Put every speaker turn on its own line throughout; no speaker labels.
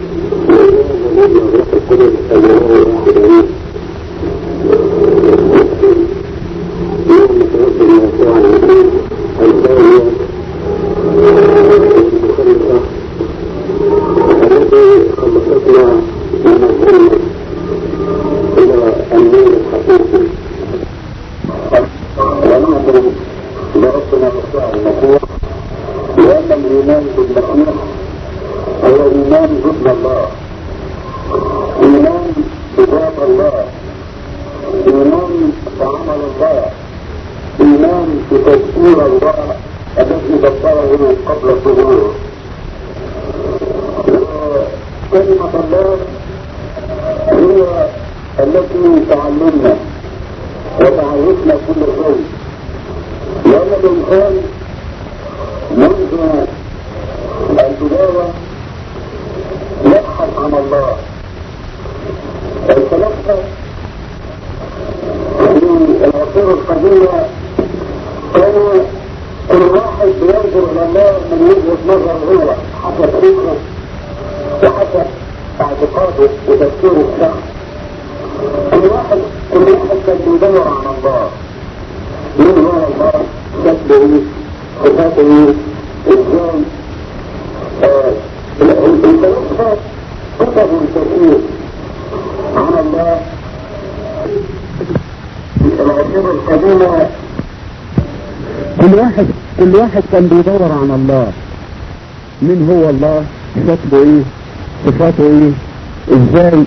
كل واحد كان بيدور عن الله مين هو الله شكله ايه صفاته ايه ازاي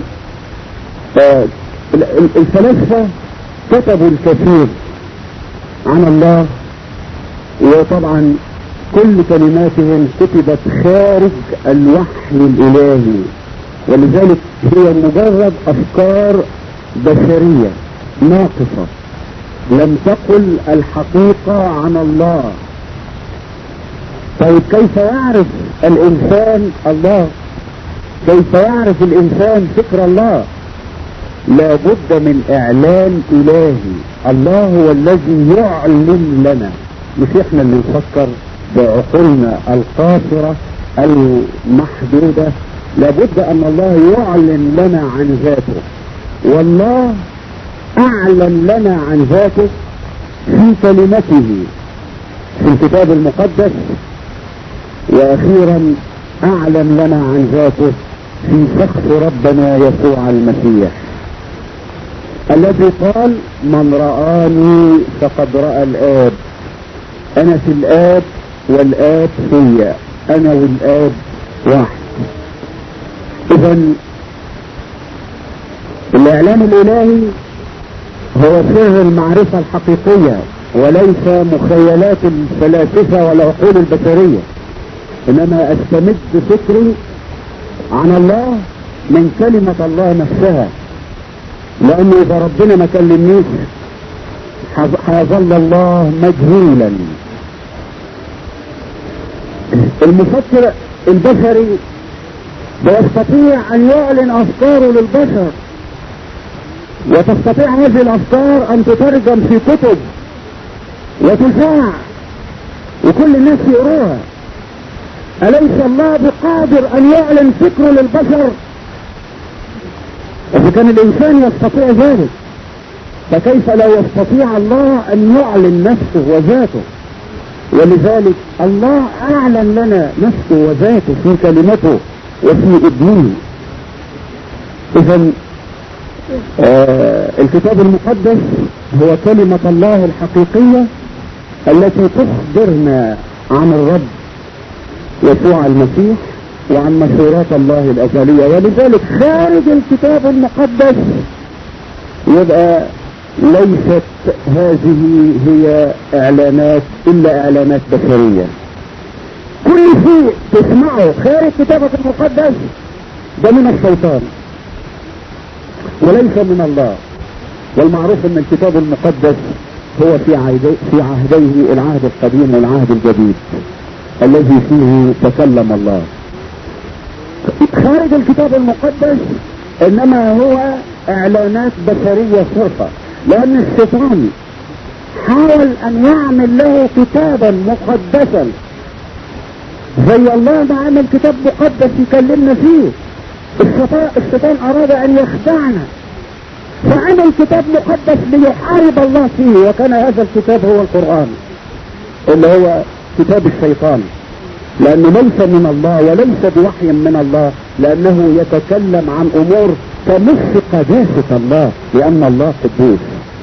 آه الفلاسفة كتبوا الكثير عن الله وطبعا كل كلماتهم كتبت خارج الوحي الالهي ولذلك هي مجرد افكار بشرية ناقصة لم تقل الحقيقة عن الله طيب كيف يعرف الانسان الله كيف يعرف الانسان فكر الله لابد من اعلان الهي الله هو الذي يعلن لنا مش احنا اللي نفكر بعقولنا القاصرة المحدودة لابد ان الله يعلن لنا عن ذاته والله اعلن لنا عن ذاته في كلمته في الكتاب المقدس واخيرا اعلن لنا عن ذاته في شخص ربنا يسوع المسيح الذي قال من رآني فقد رأى الآب أنا في الآب والآب فيا أنا والآب واحد إذا الإعلان الإلهي هو سر المعرفة الحقيقية وليس مخيلات الفلاسفة والعقول البشرية انما استمد فكري عن الله من كلمة الله نفسها لانه اذا ربنا ما كلمنيش هيظل الله مجهولا المفكر البشري بيستطيع ان يعلن افكاره للبشر وتستطيع هذه الافكار ان تترجم في كتب وتذاع وكل الناس يقروها أليس الله بقادر أن يعلن فكره للبشر إذا كان الإنسان يستطيع ذلك فكيف لا يستطيع الله أن يعلن نفسه وذاته ولذلك الله أعلن لنا نفسه وذاته في كلمته وفي ابنه إذا آه الكتاب المقدس هو كلمة الله الحقيقية التي تخبرنا عن الرب يسوع المسيح وعن مشورات الله الأزلية ولذلك خارج الكتاب المقدس يبقى ليست هذه هي إعلانات إلا إعلانات بشرية كل شيء تسمعه خارج كتابك المقدس ده من الشيطان وليس من الله والمعروف ان الكتاب المقدس هو في عهدي في عهديه العهد القديم والعهد الجديد الذي فيه تكلم الله خارج الكتاب المقدس انما هو اعلانات بشرية صرفة لان الشيطان حاول ان يعمل له كتابا مقدسا زي الله ما عمل كتاب مقدس يكلمنا فيه الشيطان اراد ان يخدعنا فعمل كتاب مقدس ليحارب الله فيه وكان هذا الكتاب هو القرآن اللي هو كتاب الشيطان لأنه ليس من الله وليس بوحي من الله لأنه يتكلم عن أمور تمس قداسة الله لأن الله قدوس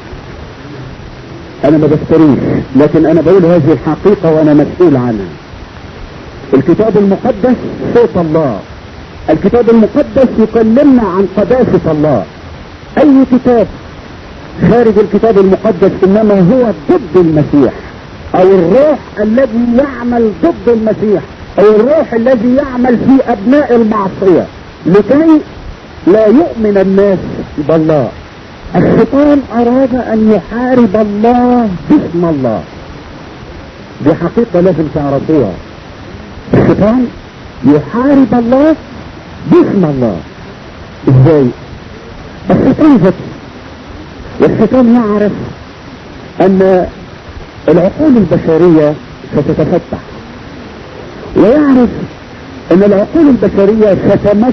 أنا ما بفتريش لكن أنا بقول هذه الحقيقة وأنا مسؤول عنها الكتاب المقدس صوت الله الكتاب المقدس يكلمنا عن قداسة الله اي كتاب خارج الكتاب المقدس انما هو ضد المسيح او الروح الذي يعمل ضد المسيح او الروح الذي يعمل في ابناء المعصية لكي لا يؤمن الناس بالله الشيطان اراد ان يحارب الله باسم الله دي حقيقة لازم تعرفوها الشيطان يحارب الله باسم الله ازاي الشيطان ذكي والشيطان يعرف ان العقول البشرية ستتفتح ويعرف ان العقول البشرية ستمج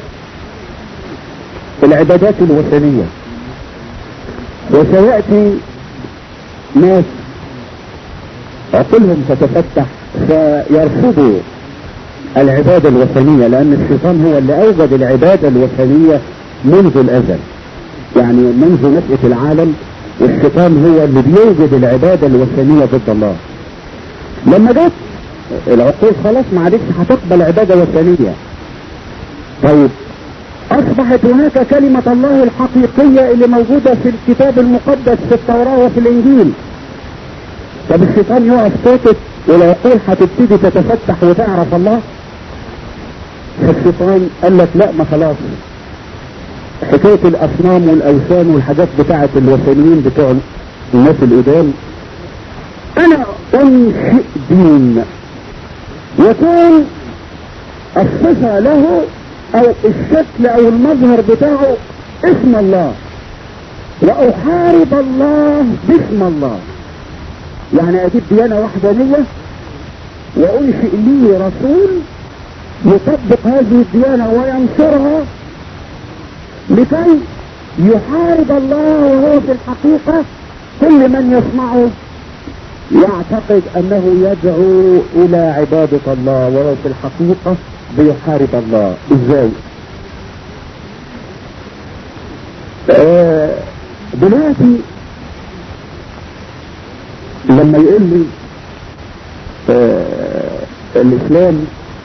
العبادات الوثنية وسيأتي ناس عقولهم ستفتح فيرفضوا العبادة الوثنية لأن الشيطان هو اللي أوجد العبادة الوثنية منذ الأزل يعني منذ نشأة العالم والشيطان هو اللي بيوجد العبادة الوثنية ضد الله لما جت العقول خلاص ما عادتش هتقبل عبادة وثنية طيب أصبحت هناك كلمة الله الحقيقية اللي موجودة في الكتاب المقدس في التوراة وفي الإنجيل طب الشيطان يقف ساكت والعقول هتبتدي تتفتح وتعرف الله فالشيطان قال لك لا ما خلاص حكاية الأصنام والأوثان والحاجات بتاعة الوثنيين بتوع الناس القدام أنا أنشئ دين يكون الصفة له أو الشكل أو المظهر بتاعه اسم الله وأحارب الله باسم الله يعني أجيب ديانة وحدانية وأنشئ لي رسول يطبق هذه الديانة وينصرها لكي يحارب الله وهو في الحقيقة كل من يسمعه يعتقد انه يدعو الى عبادة الله وهو في الحقيقة بيحارب الله ازاي آه دلوقتي لما يقول لي آه الاسلام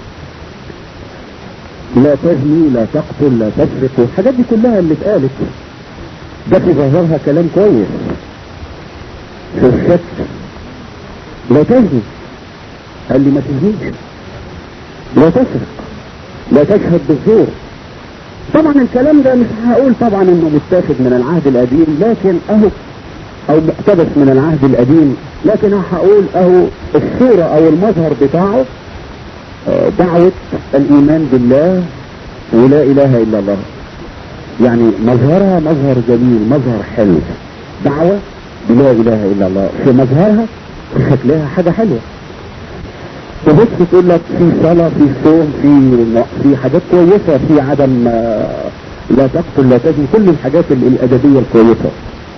لا تزني لا تقتل لا تسرق الحاجات دي كلها اللي اتقالت ده في ظاهرها كلام كويس في الشك لا تزني قال لي ما تزنيش لا تسرق لا تشهد بالزور طبعا الكلام ده مش هقول طبعا انه متاخد من العهد القديم لكن اهو او مقتبس من العهد القديم لكن هقول اهو الصورة او المظهر بتاعه دعوة الايمان بالله ولا اله الا الله يعني مظهرها مظهر جميل مظهر حلو دعوة بلا اله الا الله في مظهرها في شكلها حاجة حلوة تبص تقول لك في صلاة في صوم في في حاجات كويسة في عدم لا تقتل لا تزني كل الحاجات الأدبية الكويسة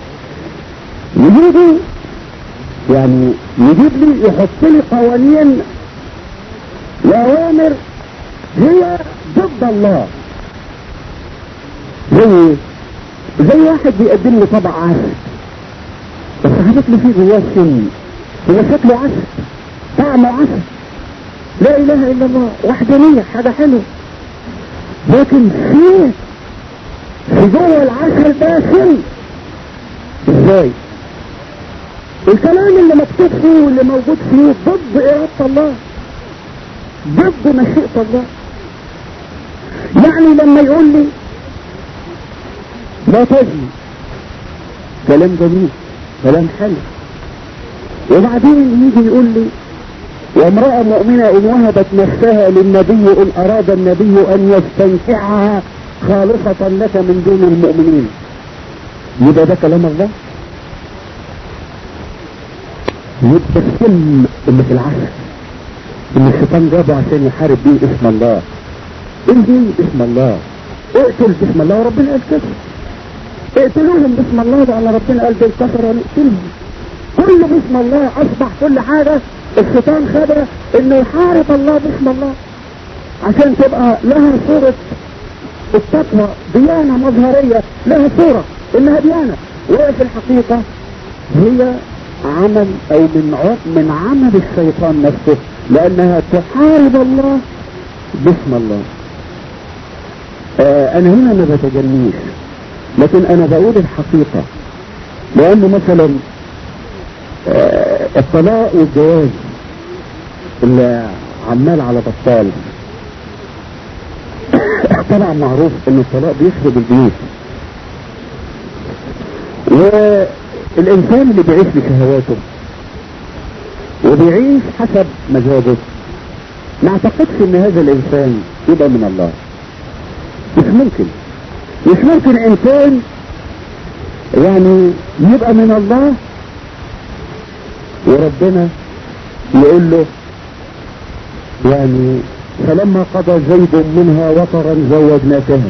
يجيب يعني يجيب لي يحط لي قوانين وأوامر هي ضد الله زي زي واحد بيقدم لي طبق عسل بس حاطط لي فيه جواه سم هو شكله عسل طعمه عسل لا اله الا الله وحدانية حاجة حلوة لكن في في جوه العسل ده سم ازاي الكلام اللي مكتوب فيه واللي موجود فيه ضد ارادة الله ضد مشيئة الله يعني لما يقول لي لا تزني كلام جميل كلام حلو وبعدين يجي يقول لي وامرأة مؤمنة إن وهبت نفسها للنبي إن أراد النبي أن يستنكعها خالصة لك من دون المؤمنين يبقى ده كلام الله يبقى السم اللي في العسل اللي الشيطان جابه عشان يحارب بيه اسم الله ايه دي اسم الله اقتل باسم الله وربنا قال كده اقتلوهم باسم الله ده على ربنا قال دول كفر ونقتلهم كل باسم الله اصبح كل حاجة الشيطان خدها انه يحارب الله باسم الله عشان تبقى لها صورة التقوى ديانة مظهرية لها صورة انها ديانة وهي في الحقيقة هي عمل او من من عمل الشيطان نفسه لانها تحارب الله باسم الله آه انا هنا ما بتجنيش لكن انا بقول الحقيقة لانه مثلا آه الطلاق والجواز اللي عمال على بطال طبعا معروف ان الطلاق بيخرب البيوت والانسان اللي بيعيش بشهواته وبيعيش حسب مزاجه ما اعتقدش ان هذا الانسان يبقى من الله مش ممكن مش ممكن انسان يعني يبقى من الله وربنا يقول له يعني فلما قضى زيد منها وطرا زوجناكها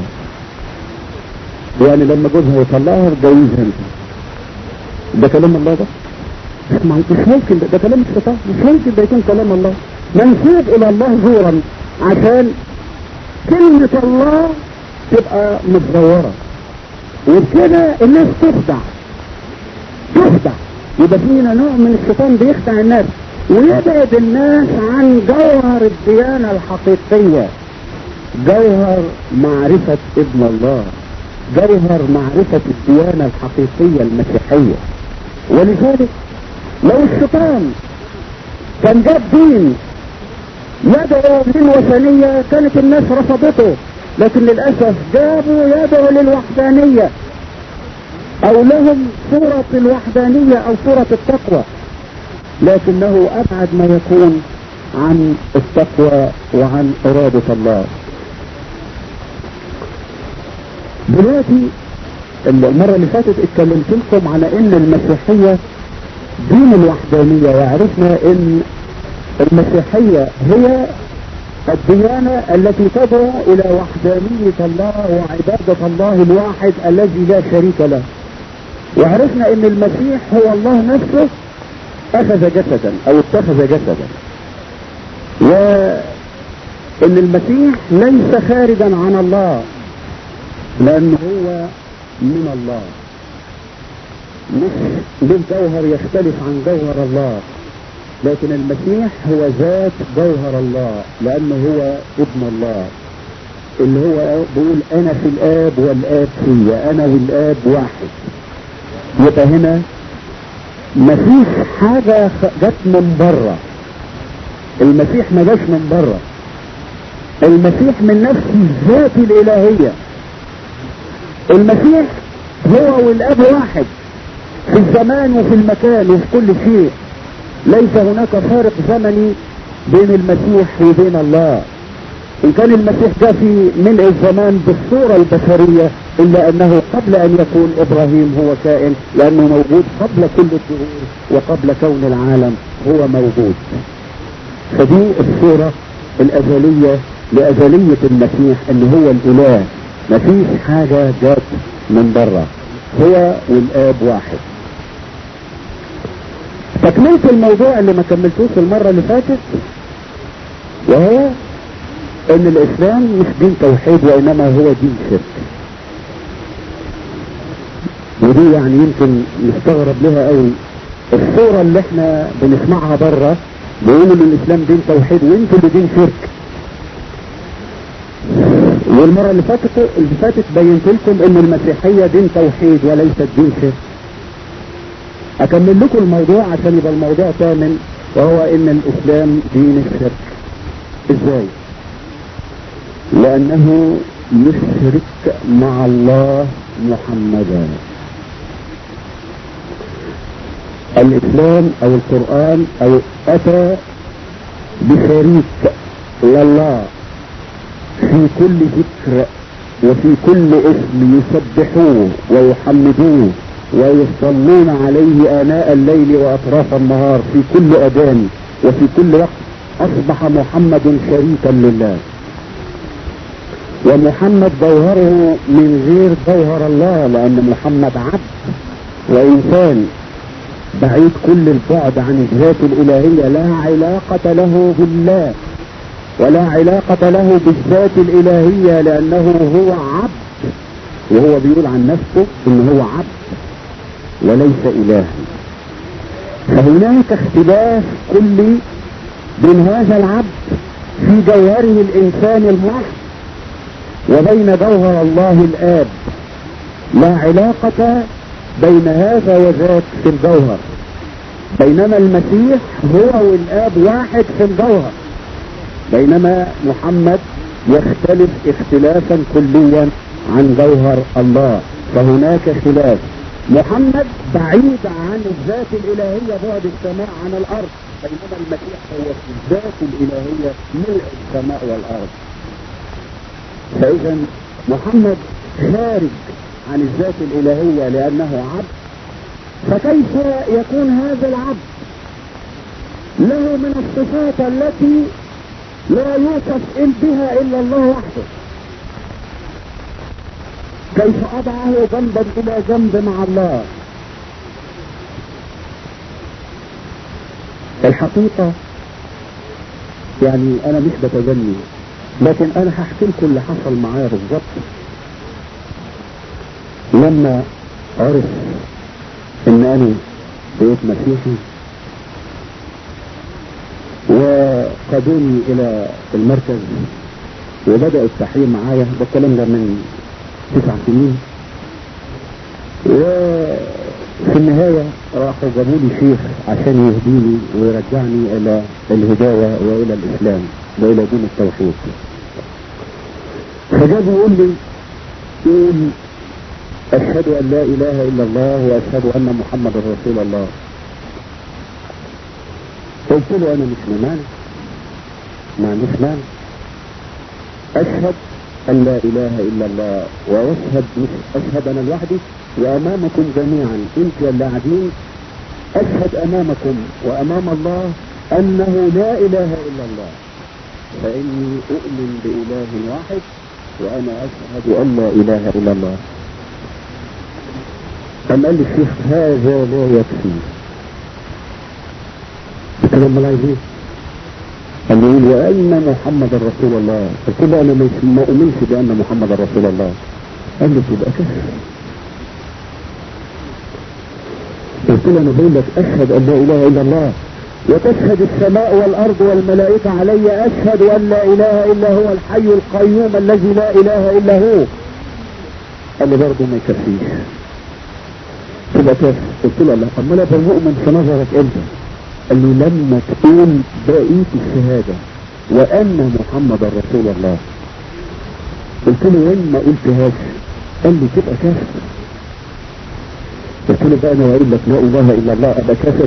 يعني لما جوزها يطلعها اتجوزها انت ده كلام الله ده مش ممكن ده, ده كلام الشيطان مش ممكن ده يكون كلام الله منسوب الى الله زورا عشان كلمة الله تبقى متزورة وبكده الناس تخدع تخدع يبقى فينا نوع من الشيطان بيخدع الناس ويبعد الناس عن جوهر الديانة الحقيقية جوهر معرفة ابن الله جوهر معرفة الديانة الحقيقية المسيحية ولذلك لو الشيطان كان جاب دين يدعو للوثنية كانت الناس رفضته لكن للأسف جابوا يدعو للوحدانية أو لهم صورة الوحدانية أو صورة التقوى لكنه أبعد ما يكون عن التقوى وعن إرادة الله دلوقتي المرة اللي فاتت اتكلمت لكم على ان المسيحية دين الوحدانية وعرفنا ان المسيحية هي الديانة التي تدعو الى وحدانية الله وعبادة الله الواحد الذي لا شريك له وعرفنا ان المسيح هو الله نفسه اخذ جسدا او اتخذ جسدا وان المسيح ليس خارجا عن الله لانه هو من الله مش له جوهر يختلف عن جوهر الله لكن المسيح هو ذات جوهر الله لانه هو ابن الله اللي هو بيقول انا في الاب والاب فيا انا والاب واحد يبقى هنا مفيش حاجة جت من بره المسيح ما جاش من بره المسيح من نفس الذات الالهية المسيح هو والاب واحد في الزمان وفي المكان وفي كل شيء ليس هناك فارق زمني بين المسيح وبين الله ان كان المسيح جاء في ملء الزمان بالصورة البشرية الا انه قبل ان يكون ابراهيم هو كائن لانه موجود قبل كل الدهور وقبل كون العالم هو موجود فدي الصورة الازلية لازلية المسيح اللي هو الاله مفيش حاجة جات من بره هو والاب واحد تكملة الموضوع اللي ما كملتوش المرة اللي فاتت وهو ان الاسلام مش دين توحيد وانما هو دين شرك ودي يعني يمكن نستغرب لها قوي الصورة اللي احنا بنسمعها بره بيقولوا ان الاسلام دين توحيد وانتوا اللي دين شرك والمرة اللي فاتت اللي فاتت بينت لكم ان المسيحية دين توحيد وليست دين شرك اكمل لكم الموضوع عشان يبقى الموضوع ثامن وهو ان الاسلام دين الشرك ازاي لانه يشرك مع الله محمدا الاسلام او القرآن او اتى بشريك لله في كل ذكر وفي كل اسم يسبحوه ويحمدوه ويصلون عليه آناء الليل وأطراف النهار في كل أذان وفي كل وقت أصبح محمد شريكا لله ومحمد جوهره من غير جوهر الله لان محمد عبد وانسان بعيد كل البعد عن الذات الالهية لا علاقة له بالله ولا علاقة له بالذات الالهية لانه هو عبد وهو بيقول عن نفسه ان هو عبد وليس الها فهناك اختلاف كلي بين هذا العبد في جوهره الانسان المحض وبين جوهر الله الاب لا علاقة بين هذا وذاك في الجوهر بينما المسيح هو والاب واحد في الجوهر بينما محمد يختلف اختلافا كليا عن جوهر الله فهناك خلاف محمد بعيد عن الذات الالهية بعد السماء عن الارض بينما المسيح هو في الذات الالهية ملء السماء والارض فاذا محمد خارج عن الذات الالهية لانه عبد فكيف يكون هذا العبد له من الصفات التي لا يوصف بها الا الله وحده كيف اضعه جنبا الى جنب مع الله الحقيقة يعني انا مش بتجني لكن انا هحكي لكم اللي حصل معايا بالظبط لما عرف ان انا بقيت مسيحي وقادوني الى المركز وبدأ التحريم معايا ده الكلام ده من تسع سنين وفي النهاية راحوا جابوا لي شيخ عشان يهديني ويرجعني الى الهداية والى الاسلام والى دين التوحيد فجاب يقول لي قول اشهد ان لا اله الا الله واشهد ان محمد رسول الله قلت له انا مش مانع ما عنديش مانع اشهد ان لا اله الا الله واشهد مش اشهد انا لوحدي وامامكم جميعا انت اللي قاعدين اشهد امامكم وامام الله انه لا اله الا الله فاني اؤمن باله واحد وانا اشهد ان لا اله الا الله قام قال لي الشيخ هذا لا يكفي قلت له امال عايز ايه؟ قال لي يقول وان محمد رسول الله قلت له انا مش ما اؤمنش بان محمد رسول الله قال لي تبقى كفر قلت له انا بقول لك اشهد ان لا اله الا الله وتشهد السماء والارض والملائكه علي اشهد ان لا اله الا هو الحي القيوم الذي لا اله الا هو قال لي برضه ما يكفيش تبقى كافر قلت له لا امال ابقى مؤمن في نظرك انت قال لي لما تقول بقيه الشهاده وان محمد رسول الله قلت له وين ما قلتهاش قال لي تبقى كافر قلت له بقى انا اقول لك لا اله الا الله ابقى كافر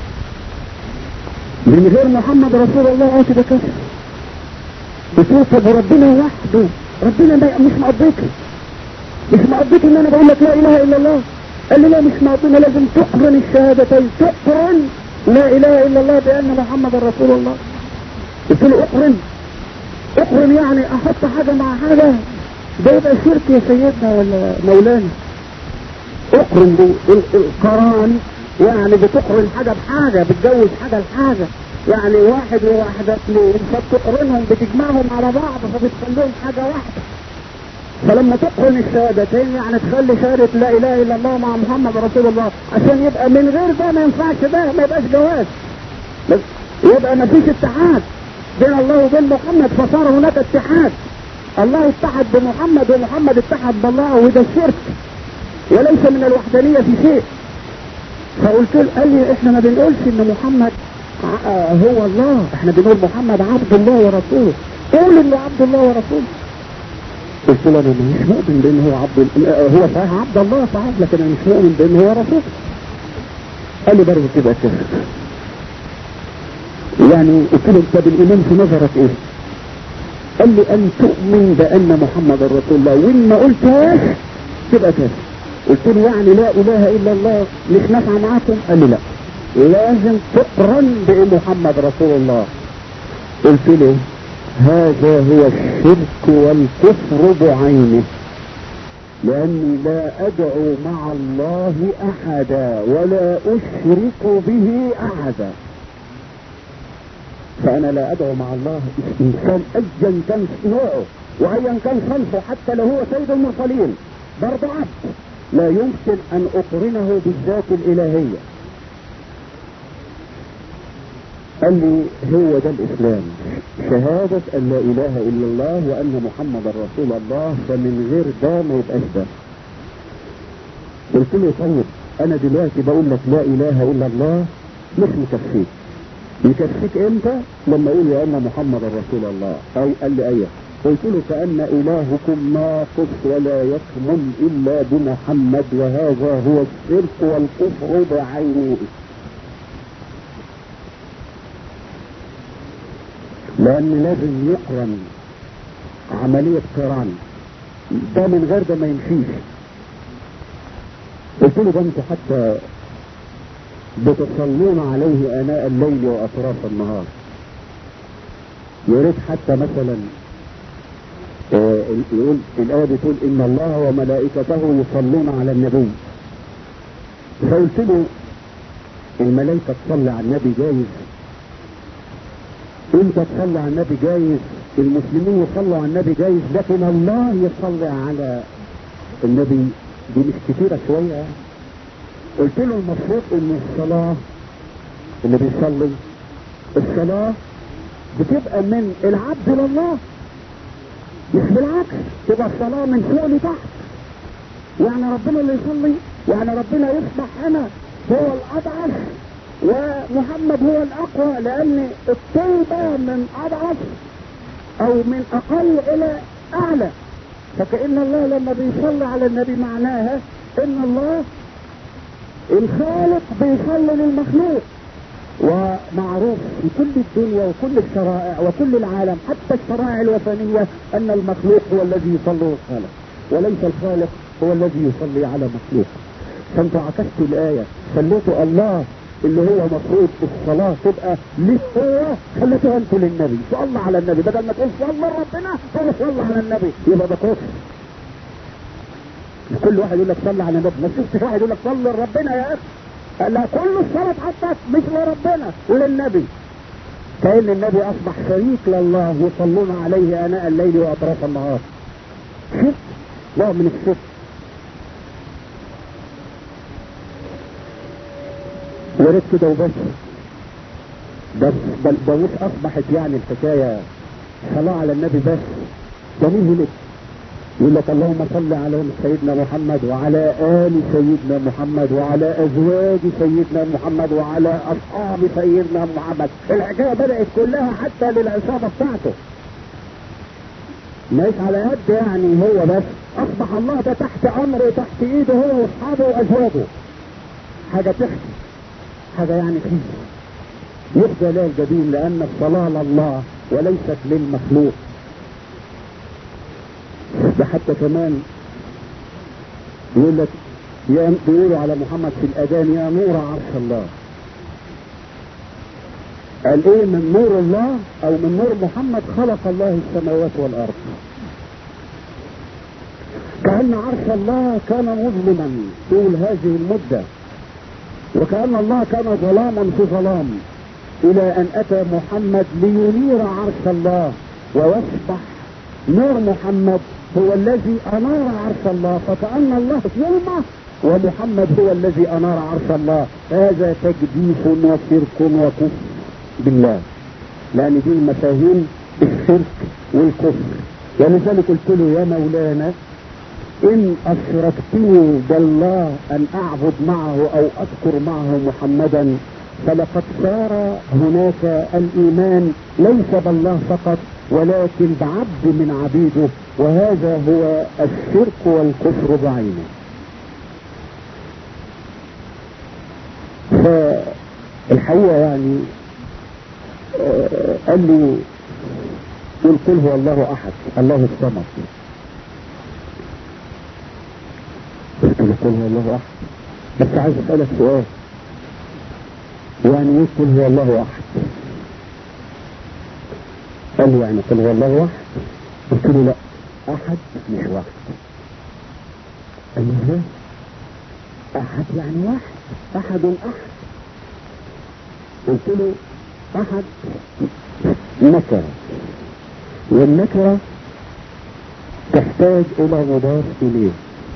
من غير محمد رسول الله اه تبقى كافر قلت له طب ربنا وحده ربنا مش مقضيك مش مقضيك ان انا بقول لك لا اله الا الله قال لي لا مش مقضينا لازم تقرن الشهادتين تقرن لا اله الا الله بان محمد رسول الله قلت له اقرن اقرن يعني احط حاجة مع حاجة ده يبقى شرك يا سيدنا ولا مولانا اقرن القران يعني بتقرن حاجة بحاجة بتجوز حاجة لحاجة يعني واحد وواحدة اثنين فبتقرنهم بتجمعهم على بعض فبتخليهم حاجة واحدة فلما تقرن الشهادتين يعني تخلي شهادة لا اله الا الله مع محمد رسول الله عشان يبقى من غير ده ما ينفعش ده ما يبقاش جواز بس يبقى ما فيش اتحاد بين الله وبين محمد فصار هناك اتحاد الله اتحد بمحمد ومحمد اتحد بالله وده الشرك وليس من الوحدانية في شيء فقلت له قال لي احنا ما بنقولش ان محمد هو الله احنا بنقول محمد عبد الله ورسوله قول انه عبد الله ورسوله قلت له انا مش مؤمن بان هو عبد هو صحيح عبد الله صحيح لكن انا مش مؤمن بان هو رسول قال لي برضه تبقى كافر يعني قلت له انت بالايمان في نظرك ايه قال لي ان تؤمن بان محمد رسول الله وان ما قلتهاش تبقى كافر قلت له يعني لا اله الا الله مش نافعه معاكم قال لي لا لازم تقرن بمحمد رسول الله قلت له هذا هو الشرك والكفر بعينه لأني لا أدعو مع الله أحدا ولا أشرك به أحدا فأنا لا أدعو مع الله إنسان أيا كان نوعه وأيا كان صنفه حتى لو هو سيد المرسلين برضه عبد لا يمكن أن أقرنه بالذات الإلهية قال لي هو ده الإسلام شهادة أن لا إله إلا الله وأن محمد رسول الله فمن غير ده ما يبقاش ده قلت له طيب أنا دلوقتي بقول لك لا إله إلا الله مش مكفيك يكفيك امتى لما اقول يا ان محمد رسول الله او قال لي ايه قلت له كأن إلهكم ناقص ولا يكمل إلا بمحمد وهذا هو الشرك والكفر بعينه لأن لازم يقرن عملية قران ده من غير ده ما يمشيش قلت له ده انتوا حتى بتصلون عليه آناء الليل وأطراف النهار يا ريت حتى مثلا آه يقول الآية بتقول إن الله وملائكته يصلون على النبي فقلت له الملائكة تصلي على النبي جايز انت تصلي على النبي جايز المسلمين يصلوا على النبي جايز لكن الله يصلي على النبي دي مش كتيرة شوية قلت له المفروض ان الصلاة اللي بيصلي الصلاة بتبقى من العبد لله مش بالعكس تبقى الصلاة من فوق لتحت يعني ربنا اللي يصلي يعني ربنا يصبح هنا هو الأضعف ومحمد هو الأقوى لأن الطيبة من أضعف أو من أقل إلى أعلى فكأن الله لما بيصلي على النبي معناها إن الله الخالق بيصلي للمخلوق ومعروف في كل الدنيا وكل الشرائع وكل العالم حتى الشرائع الوثنية أن المخلوق هو الذي يصلي الخالق وليس الخالق هو الذي يصلي على مخلوق فانتوا عكستوا الآية خليتوا الله اللي هو مفروض الصلاة تبقى ليه هو خليتوها انتوا للنبي صلى على النبي بدل ما تقول صلى ربنا تقول صلى على النبي يبقى ده كفر كل واحد يقول لك صلى على النبي ما شفتش واحد يقول لك صلى لربنا يا اخي لا كل الصلاة حتى مش لربنا وللنبي كأن النبي أصبح شريك لله يصلون عليه آناء الليل وأطراف النهار شرك نوع من الشرك ورد كده وبس بس بل ده مش أصبحت يعني الحكاية صلاة على النبي بس ده نزلت يقول لك اللهم صل على سيدنا محمد وعلى آل سيدنا محمد وعلى أزواج سيدنا محمد وعلى أصحاب سيدنا محمد الحكاية بدأت كلها حتى للعصابة بتاعته مش على قد يعني هو بس أصبح الله ده تحت أمره تحت إيده هو وأصحابه وأزواجه حاجة تحت حاجة يعني فيه يهدى لا الجبين لأن الصلاة لله وليست للمخلوق ده حتى كمان يقول لك يا بيقولوا على محمد في الاذان يا نور عرش الله قال ايه من نور الله او من نور محمد خلق الله السماوات والارض كأن عرش الله كان مظلما طول هذه المدة وكأن الله كان ظلاما في ظلام إلى أن أتى محمد لينير عرش الله ويصبح نور محمد هو الذي أنار عرش الله فكأن الله ظلمة ومحمد هو الذي أنار عرش الله هذا تجديف وشرك وكفر بالله لأن دي المفاهيم الشرك والكفر ولذلك قلت له يا مولانا إن أشركتني بالله أن أعبد معه أو أذكر معه محمدا فلقد صار هناك الإيمان ليس بالله فقط ولكن بعبد من عبيده وهذا هو الشرك والكفر بعينه فالحقيقة يعني قال لي قل قل هو الله احد الله الصمد قلت له قل هو الله احد بس عايز اسالك سؤال يعني ايه قل هو الله احد قال لي يعني قل هو الله واحد قلت له لا احد مش واحد قال لي ازاي احد يعني واحد احد احد قلت له احد نكره والنكره تحتاج الى مضاف اليه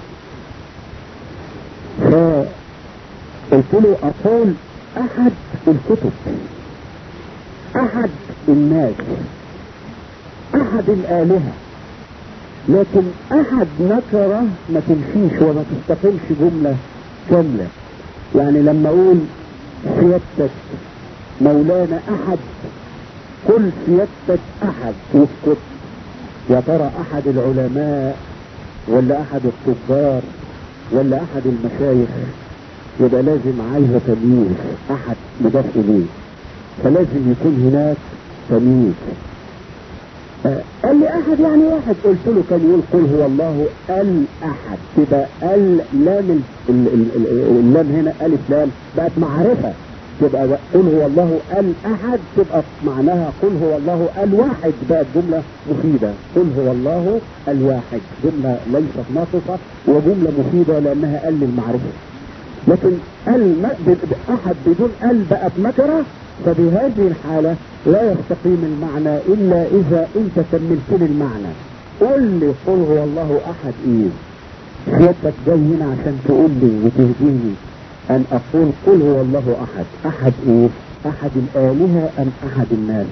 فقلت له اقول احد الكتب احد الناس احد الالهه لكن احد نكره ما تمشيش وما تستقلش جمله كامله يعني لما اقول سيادتك مولانا احد قل سيادتك احد واسكت يا ترى احد العلماء ولا احد التجار ولا احد المشايخ يبقى لازم عايزه تمييز احد مضاف اليه فلازم يكون هناك تمييز آه قال لي احد يعني واحد قلت له كان يقول قل هو الله الاحد تبقى ال لام اللام هنا الف لام بقت معرفه تبقى قل هو الله الاحد تبقى معناها قل هو الله الواحد بقت جمله مفيده قل هو الله الواحد جمله ليست ناقصه وجمله مفيده لانها ال المعرفه لكن ال احد بدون ال بقت نكره فبهذه الحاله لا يستقيم المعنى الا اذا انت كملت لي المعنى قل لي قل هو الله احد ايه سيادتك جاي هنا عشان تقول لي وتهديني ان اقول قل هو الله احد احد ايه احد الالهه ام احد الناس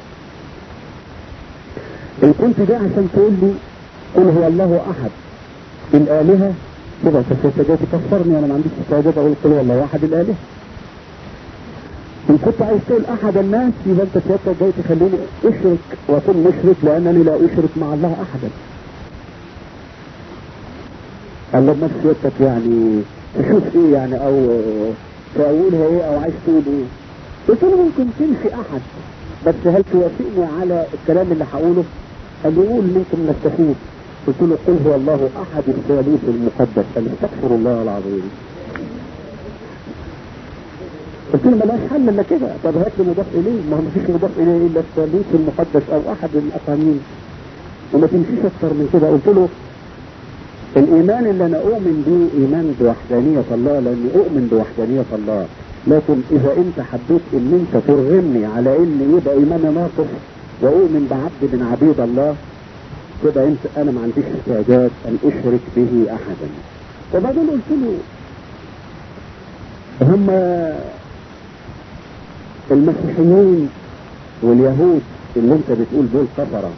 ان كنت جاي عشان تقول لي قل هو الله احد الالهه كده انت جاي تكفرني انا ما عنديش استعداد اقول قل هو الله احد الالهه ان كنت عايز تقول احد الناس يبقى انت سيادتك جاي تخليني اشرك واكون مشرك لانني لا اشرك مع الله احدا قال لما سيادتك يعني تشوف ايه يعني او تقولها ايه او عايز تقول ايه قلت له ممكن تمشي احد بس هل توافقني على الكلام اللي هقوله قال لي قول ممكن نستفيد قلت له قل هو الله احد الثالوث المقدس قال استغفر الله العظيم قلت له ملاش حل الا كده طب هات لي مضاف اليه ما هو مفيش مضاف اليه الا الثالوث المقدس او احد الاقانيم وما تمشيش اكتر من كده قلت له الايمان اللي انا اؤمن به ايمان بوحدانية الله لاني اؤمن بوحدانية الله لكن اذا انت حبيت ان انت ترغمني على ان يبقى ايماني ناقص واؤمن بعبد من عبيد الله كده انت انا ما عنديش استعداد ان اشرك به احدا وبعدين قلت له هم المسيحيين واليهود اللي انت بتقول دول كفره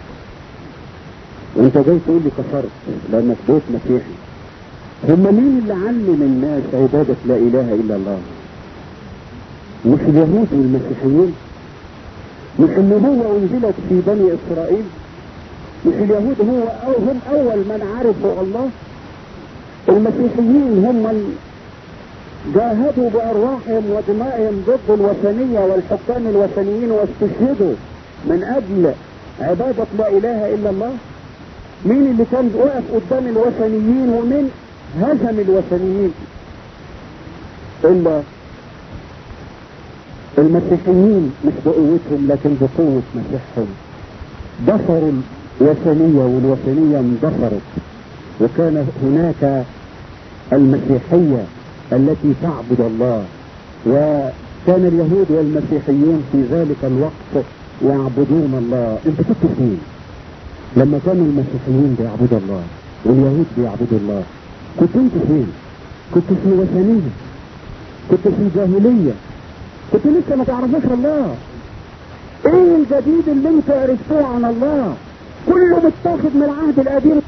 وانت جاي تقول لي كفرت لانك بيت مسيحي هم مين اللي علم الناس عبادة لا اله الا الله مش اليهود والمسيحيين مش النبوة انزلت في بني اسرائيل مش اليهود هو أو هم اول من عرفوا الله المسيحيين هم من جاهدوا بارواحهم ودمائهم ضد الوثنية والحكام الوثنيين واستشهدوا من اجل عبادة لا اله الا الله مين اللي كان واقف قدام الوثنيين ومين هزم الوثنيين الا المسيحيين مش بقوتهم لكن بقوة مسيحهم ضفروا الوثنية والوثنية اندثرت وكان هناك المسيحية التي تعبد الله وكان اليهود والمسيحيون في ذلك الوقت يعبدون الله انت كنت فين لما كانوا المسيحيين بيعبدوا الله واليهود بيعبدوا الله كنت انت فين كنت في وثنية كنت في جاهلية كنت لسه ما تعرفوش الله ايه الجديد اللي انت عرفتوه عن الله كله متاخد من العهد القديم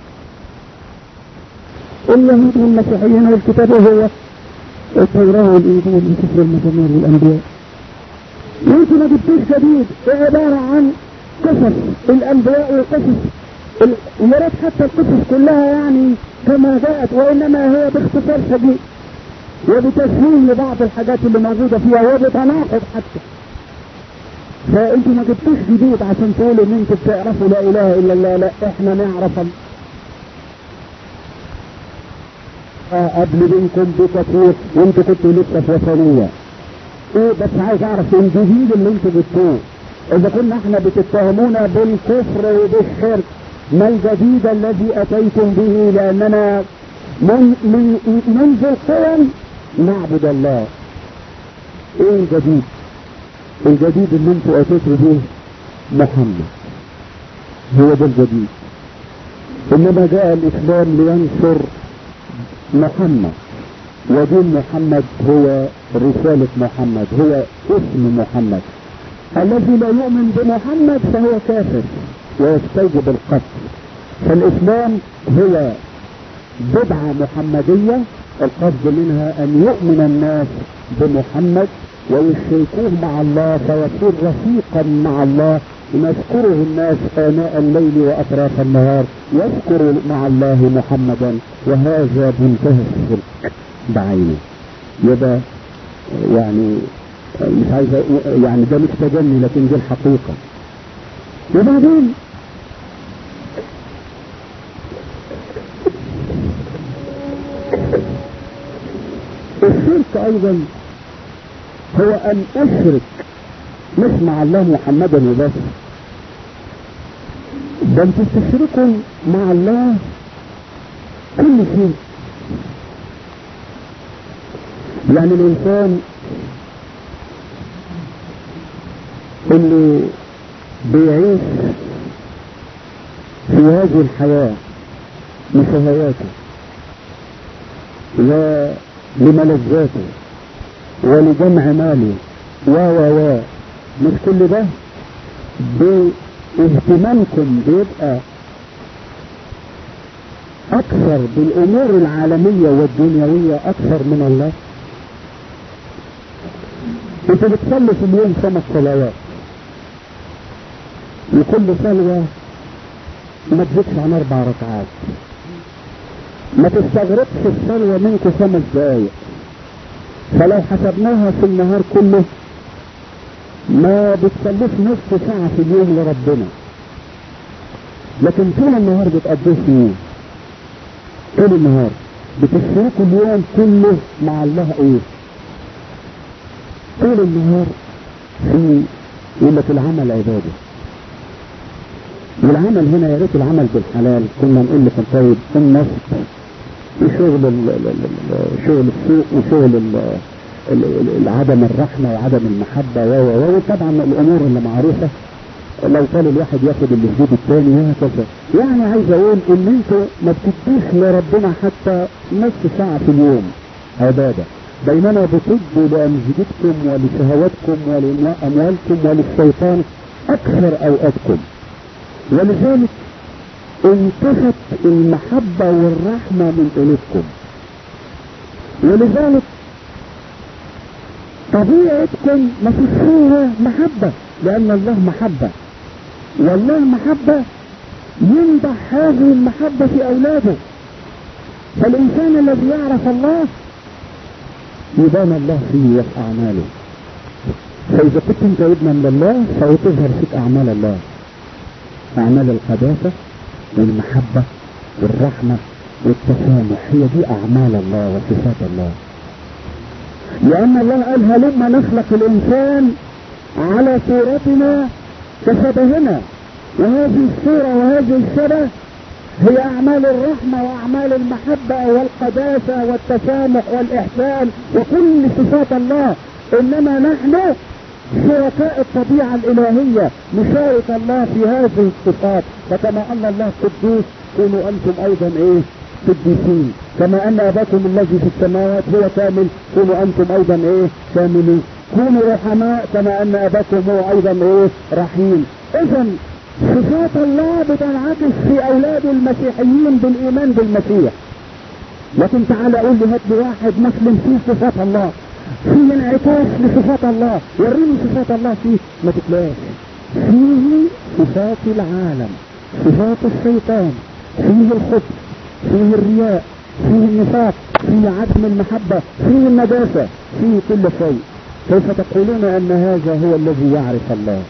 اليهود والمسيحيين والكتاب هو التوراة والإنجيل وسفر المزامير والأنبياء وانتوا ما جبتوش جديد عبارة عن قصص الأنبياء وقصص يا ريت حتى القصص كلها يعني كما جاءت وإنما هي باختصار شديد وبتسليم لبعض الحاجات اللي موجودة فيها وبتناقض حتى فانتوا ما جبتوش جديد عشان تقولوا ان انتوا بتعرفوا لا اله الا الله لا احنا نعرف قبل منكم بكثير وانتوا كنتوا لسه في وثنية ايه بس عايز اعرف الجديد اللي انتوا جبتوه اذا كنا احنا بتتهمونا بالكفر وبالشرك ما الجديد الذي اتيتم به لاننا من من منذ القرن نعبد الله ايه الجديد الجديد اللي انتوا اتيتوا به محمد هو ده الجديد انما جاء الاسلام لينشر محمد ودين محمد هو رسالة محمد هو اسم محمد الذي لا يؤمن بمحمد فهو كافر ويستوجب القتل فالاسلام هو بدعة محمدية القصد منها ان يؤمن الناس بمحمد ويشركوه مع الله فيكون رفيقا مع الله يذكره الناس آناء الليل وأطراف النهار يذكر مع الله محمدا وهذا منتهى الشرك بعينه يبقى يعني مش عايز يعني ده مش تجني لكن دي الحقيقة وبعدين الشرك ايضا هو ان اشرك مش مع الله محمدا وبس ده انتوا تشركوا مع الله كل شيء يعني الانسان اللي بيعيش في هذه الحياة لشهواته ولملذاته ولجمع ماله و و و مش كل ده باهتمامكم بيبقى اكثر بالامور العالمية والدنيوية اكثر من الله انت بتصلي في اليوم خمس صلوات وكل صلوة ما تزيدش عن اربع ركعات ما تستغرقش الصلوة منكم خمس دقايق فلو حسبناها في النهار كله ما بتصليش نصف ساعة في اليوم لربنا لكن طول النهار بتقضيه في ايه؟ طول النهار بتشركوا اليوم كله مع الله ايه؟ طول النهار في يقول لك العمل عباده والعمل هنا يا ريت العمل بالحلال كنا نقول لكم طيب النصب وشغل ال- ال- ال- شغل السوق وشغل ال- ال- ال- عدم الرحمة وعدم المحبة و و و طبعا الأمور اللي معروفة لو كان الواحد ياخد اللي في جيب التاني وهكذا يعني عايز أقول إن أنتوا ما بتدوش لربنا حتى نصف ساعة في اليوم عبادة بينما بتدوا لأمجدكم ولشهواتكم ولأموالكم وللشيطان أكثر أوقاتكم ولذلك انتفت المحبة والرحمة من قلوبكم ولذلك طبيعتكم ما فيش فيها محبة لأن الله محبة والله محبة يمدح هذه المحبة في أولاده فالإنسان الذي يعرف الله يبان الله فيه وفي أعماله فإذا كنت أنت ابنا من الله فستظهر فيك أعمال الله أعمال القداسة والمحبة والرحمة والتسامح هي دي أعمال الله وصفات الله لأن الله قال هلما نخلق الإنسان على صورتنا كشبهنا وهذه الصورة وهذه الشبه هي أعمال الرحمة وأعمال المحبة والقداسة والتسامح والإحسان وكل صفات الله إنما نحن شركاء الطبيعة الإلهية نشارك الله في هذه الصفات فكما أن الله قدوس كونوا أنتم أيضا إيه قديسين كما أن أباكم الذي في السماوات هو كامل كونوا أنتم أيضا إيه كاملين كونوا رحماء كما أن أباكم هو أيضا إيه رحيم إذا صفات الله بتنعكس في أولاد المسيحيين بالإيمان بالمسيح لكن تعال أقول لي هات لي واحد مسلم فيه صفات الله فيه انعكاس لصفات الله وريني صفات الله فيه ما تتلاقاش فيه صفات العالم صفات الشيطان فيه الخبث فيه الرياء فيه النفاق فيه عدم المحبة فيه النجاسة فيه كل شيء كيف تقولون ان هذا هو الذي يعرف الله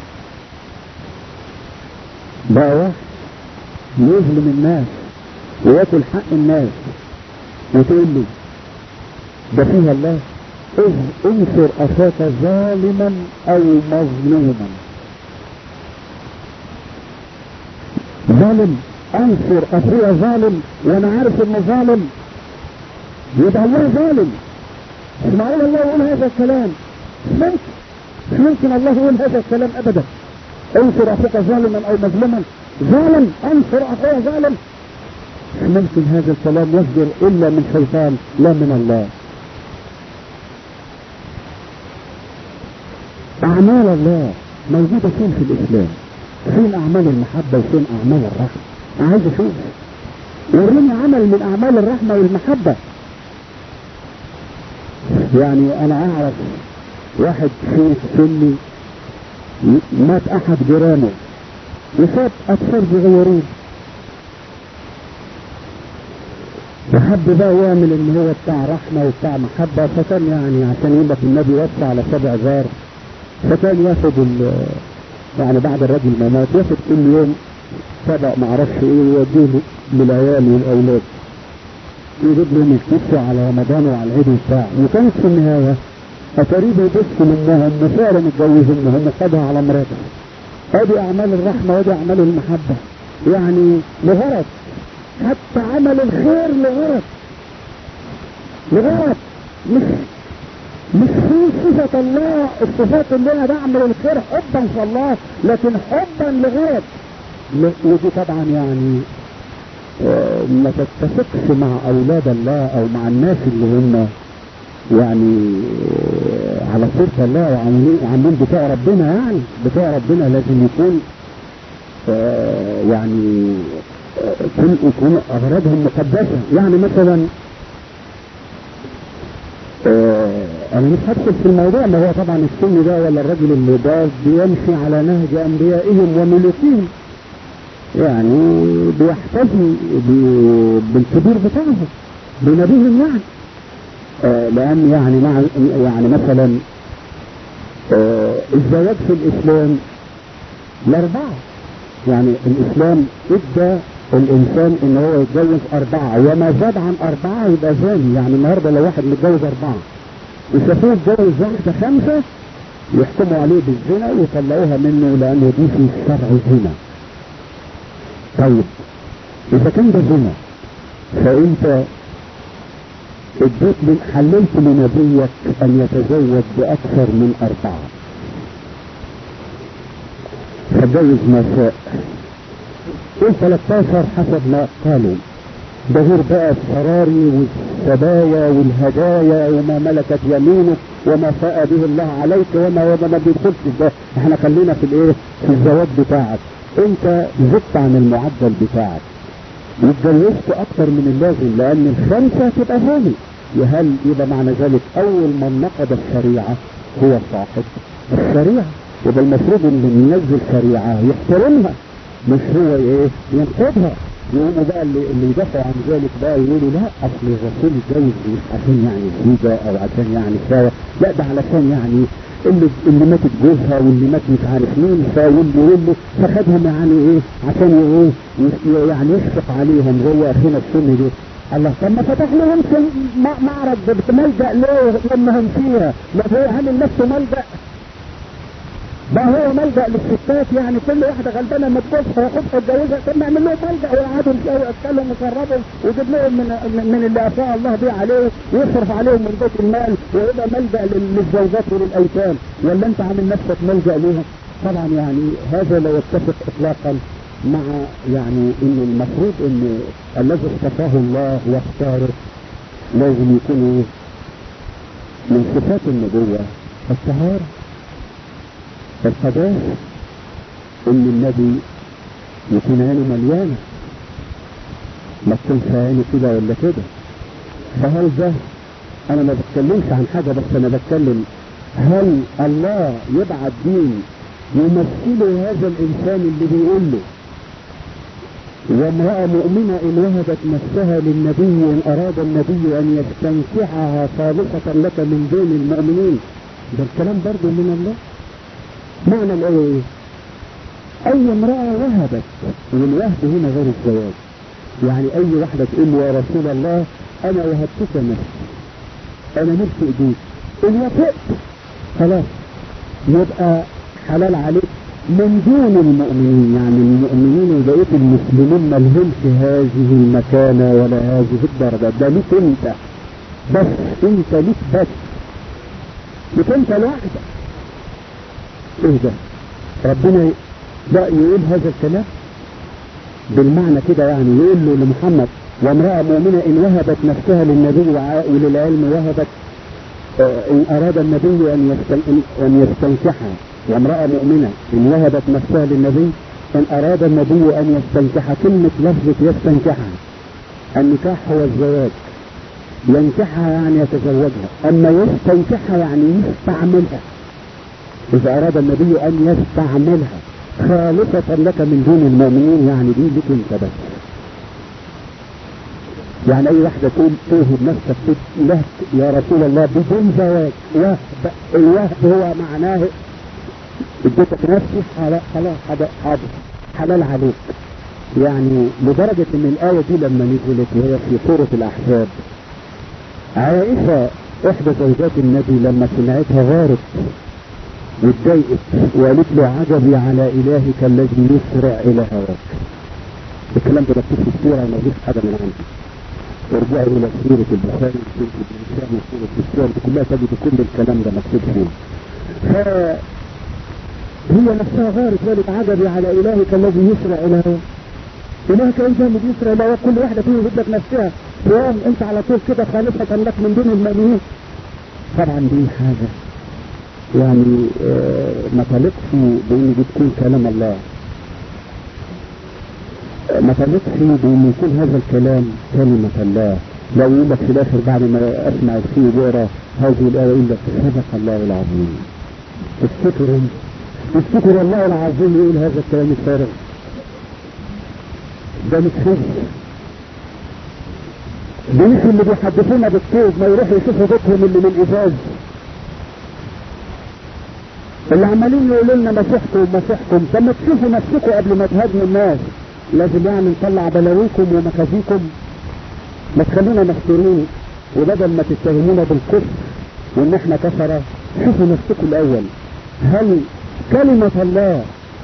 بقى واحد يظلم الناس وياكل حق الناس وتقول له ده فيها الله إذ انصر اخاك ظالما او مظلوما ظالم انصر اخويا ظالم وانا عارف انه ظالم يبقى الله ظالم مش معقول الله يقول هذا الكلام مش ممكن مش ممكن الله يقول هذا الكلام ابدا انصر اخوك ظالما او مظلوما ظالم انصر اخويا ظالم مش ممكن هذا الكلام يصدر الا من شيطان لا من الله اعمال الله موجودة فين في الاسلام فين اعمال المحبة وفين اعمال الرحمة انا عايز اشوف وريني عمل من اعمال الرحمة والمحبة يعني انا اعرف واحد شيخ سني مات احد جيرانه وساب اطفال صغيرين وحب بقى يعمل ان هو بتاع رحمة وبتاع محبة فكان يعني عشان يبقى النبي وصى على سبع زار فكان ياخد ال يعني بعد الرجل ما مات ياخد كل يوم سبع معرفش ايه ويوديه للعيال والاولاد يجيب لهم الكبسة على رمضان وعلى العيد وبتاع وكانت في النهاية أتريد يبص منهم وفعلا اتجوزهم وهم خدها على مراته ادي اعمال الرحمة وادي اعمال المحبة يعني لغرض حتى عمل الخير لغرض لغرض مش مش في صفة الله الصفات اللي انا بعمل الخير حبا في الله لكن حبا لغرض ودي طبعا يعني آه ما تتفقش مع اولاد الله او مع الناس اللي هم يعني آه على صفة الله وعاملين بتاع ربنا يعني بتاع ربنا لازم يكون آه يعني كل يكون اغراضهم مقدسة يعني مثلا انا مش هدخل في الموضوع ما هو طبعا السن ده ولا الرجل اللي ده بيمشي على نهج انبيائهم وملوكهم يعني بيحتفي بالكبير بتاعهم بنبيهم يعني آه لان يعني مع يعني مثلا آه الزواج في الاسلام الاربعه يعني الاسلام ادى الانسان ان هو يتجوز اربعه وما زاد عن اربعه يبقى زاني يعني النهارده لو واحد متجوز اربعه وشافوه اتجوز واحده خمسه يحكموا عليه بالزنا ويطلعوها منه لانه دي في الشرع زنا. طيب اذا كان ده زنا فانت اديت من حللت لنبيك ان يتزوج باكثر من اربعه. فجوز ما شاء. قول 13 حسب ما قالوا ده غير بقى السراري والسبايا والهدايا وما ملكت يمينك وما فاء به الله عليك وما وما ما بيدخلش ده احنا خلينا في الايه في الزواج بتاعك انت زدت عن المعدل بتاعك واتجوزت اكتر من اللازم لان الخمسه تبقى ثاني هل يبقى معنى ذلك اول من نقض الشريعه هو صاحب الشريعه يبقى المفروض اللي ينزل شريعه يحترمها مش هو ايه ينقضها يقوموا بقى اللي, اللي يدافعوا عن ذلك بقى يقولوا لا اصل الرسول اتجوز مش عشان يعني زيجة او عشان يعني ساوى لا ده علشان يعني اللي اللي ماتت جوزها واللي مات مش عارف مين فاللي واللي فخدهم يعني ايه عشان ايه يعني يشفق عليهم زي اخينا السني دي الله طب ما فتح لهم معرض ملجأ ليه لما هم فيها ما هو عامل نفسه ملجأ ده هو ملجأ للستات يعني كل واحدة غلبانة ما تجوزها ياخدها يتجوزها طب نعمل لهم ملجأ ويقعدوا يتكلموا ويقربوا ويجيب لهم من من اللي افاء الله به عليه ويصرف عليهم من بيت المال ويبقى ملجأ للزوجات وللايتام ولا انت عامل نفسك ملجأ ليهم طبعا يعني هذا لا يتفق اطلاقا مع يعني ان المفروض ان الذي اصطفاه الله واختاره لازم يكون من صفات النبوة الطهارة القداسة ان النبي يكون عينه مليانة ما تكونش عينه كده ولا كده فهل ده انا ما بتكلمش عن حاجة بس انا بتكلم هل الله يبعت دين يمثله هذا الانسان اللي بيقول له وامرأة مؤمنة إن وهبت نفسها للنبي إن أراد النبي أن يستنكحها خالصة لك من دون المؤمنين ده الكلام برضه من الله معنى الايه اي امرأة وهبت والوهب هنا غير الزواج يعني اي واحدة تقول يا رسول الله انا وهبتك نفسي انا نفسي ايديك ان وافقت خلاص يبقى حلال عليك من دون المؤمنين يعني المؤمنين وبقية المسلمين ما لهمش هذه المكانة ولا هذه الدرجة ده ليك انت بس انت ليك بس ليك انت لوحدك ايه ده ربنا لا يقول هذا الكلام بالمعنى كده يعني يقول له لمحمد وامرأة مؤمنة إن وهبت نفسها للنبي وللعلم وهبت إن أراد النبي أن أن يستنكحها وامرأة مؤمنة إن وهبت نفسها للنبي إن أراد النبي أن يستنكحها كلمة لفظة يستنكحها النكاح هو الزواج ينكحها يعني يتزوجها أما يستنكحها يعني يستعملها إذا أراد النبي أن يستعملها خالصة لك من دون المؤمنين يعني دي لك انت بس يعني اي واحدة تقول توهب نفسك له يا رسول الله بدون زواج وهب الوهب هو معناه اديتك نفسي خلاص حاضر حلال عليك يعني لدرجة ان الآية دي لما نزلت وهي في سورة الأحزاب عائشة إحدى زوجات النبي لما سمعتها غارت واتضايقت وقالت له عجبي على إلهك الذي يسرع إلى هواك الكلام ده مكتوب في السورة وما فيش حاجة من عندي ارجعوا إلى سورة البخاري وسورة ابن هشام وسورة السور دي كلها تجد كل الكلام ده مكتوب فيه فهي نفسها غارت قالت عجبي على إلهك الذي يسرع إلى هواك إلهك أنت الذي يسرع إلى هواك كل واحدة فيهم بدك نفسها يوم أنت على طول كده خالصة لك من دون المؤمنين طبعا دي حاجة يعني آه ما طلقش بان دي تكون كلام الله آه ما طلقش بان يكون هذا الكلام كلمة الله لو يقول لك في الاخر بعد ما اسمع فيه بقرا هذه الايه يقول لك صدق الله العظيم افتكروا افتكر الله العظيم يقول هذا الكلام الفارغ ده مش حزن ده مش اللي بيحدثونا بالطوب ما يروحوا يشوفوا بيتهم اللي من ازاز اللي عمالين يقولوا لنا مسيحكم مسيحكم طب ما تشوفوا نفسكم قبل ما تهاجموا الناس لازم يعني نطلع بلاويكم ومخازيكم ما تخلونا مستورين وبدل ما تتهمونا بالكفر وان احنا كفره شوفوا نفسكم الاول هل كلمة الله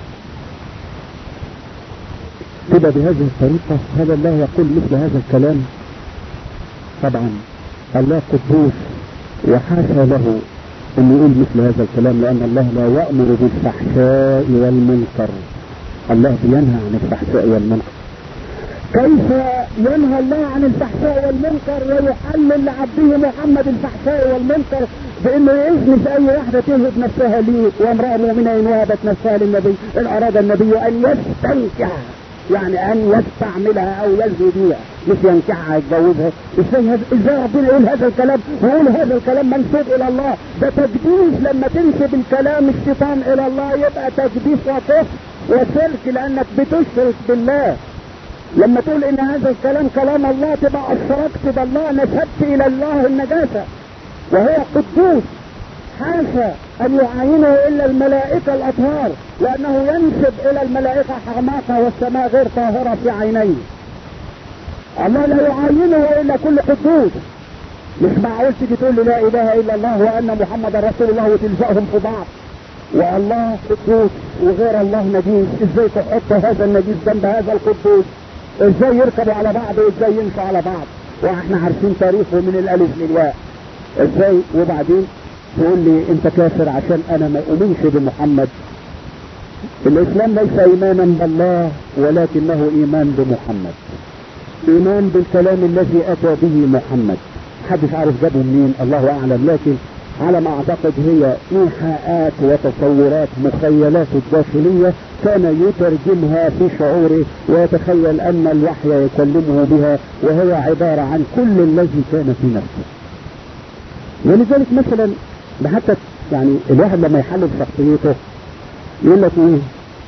كده بهذه الطريقة هذا الله يقول مثل هذا الكلام طبعا الله قدوس وحاشا له أن يقول مثل هذا الكلام لأن الله لا يأمر بالفحشاء والمنكر الله بينهى عن الفحشاء والمنكر كيف ينهى الله عن الفحشاء والمنكر ويحلل لعبده محمد الفحشاء والمنكر بانه يذنب في اي واحده تهب نفسها ليه وامراه مؤمنه ان وهبت نفسها للنبي ان اراد النبي ان يستنكح يعني ان يستعملها او يلهي بيها مش ينكحها يتجوزها ازاي هذا ازاي ربنا يقول هذا الكلام ويقول هذا الكلام منسوب الى الله ده تقديس لما تنسب الكلام الشيطان الى الله يبقى تقديس وكفر وشرك لانك بتشرك بالله لما تقول ان هذا الكلام كلام الله تبقى اشركت بالله نسبت الى الله النجاسه وهو قدوس حاشا ان يعاينه الا الملائكه الاطهار لانه ينسب الى الملائكه حماقه والسماء غير طاهره في عينيه الله لا يعاينه الا كل قدوس مش معقول تيجي تقول لي لا اله الا الله وان محمد رسول الله وتلزقهم في بعض والله قدوس وغير الله نجيس ازاي تحط هذا النجيس جنب هذا القدوس ازاي يركبوا على بعض وازاي يمشوا على بعض واحنا عارفين تاريخه من الالف للياء ازاي وبعدين تقول لي انت كافر عشان انا ما اؤمنش بمحمد الاسلام ليس ايمانا بالله ولكنه ايمان بمحمد ايمان بالكلام الذي اتى به محمد محدش عارف جابه منين الله اعلم لكن على ما اعتقد هي ايحاءات وتصورات مخيلات الداخلية كان يترجمها في شعوره ويتخيل ان الوحي يكلمه بها وهي عبارة عن كل الذي كان في نفسه ولذلك مثلا حتى يعني الواحد لما يحلل شخصيته يقول لك ايه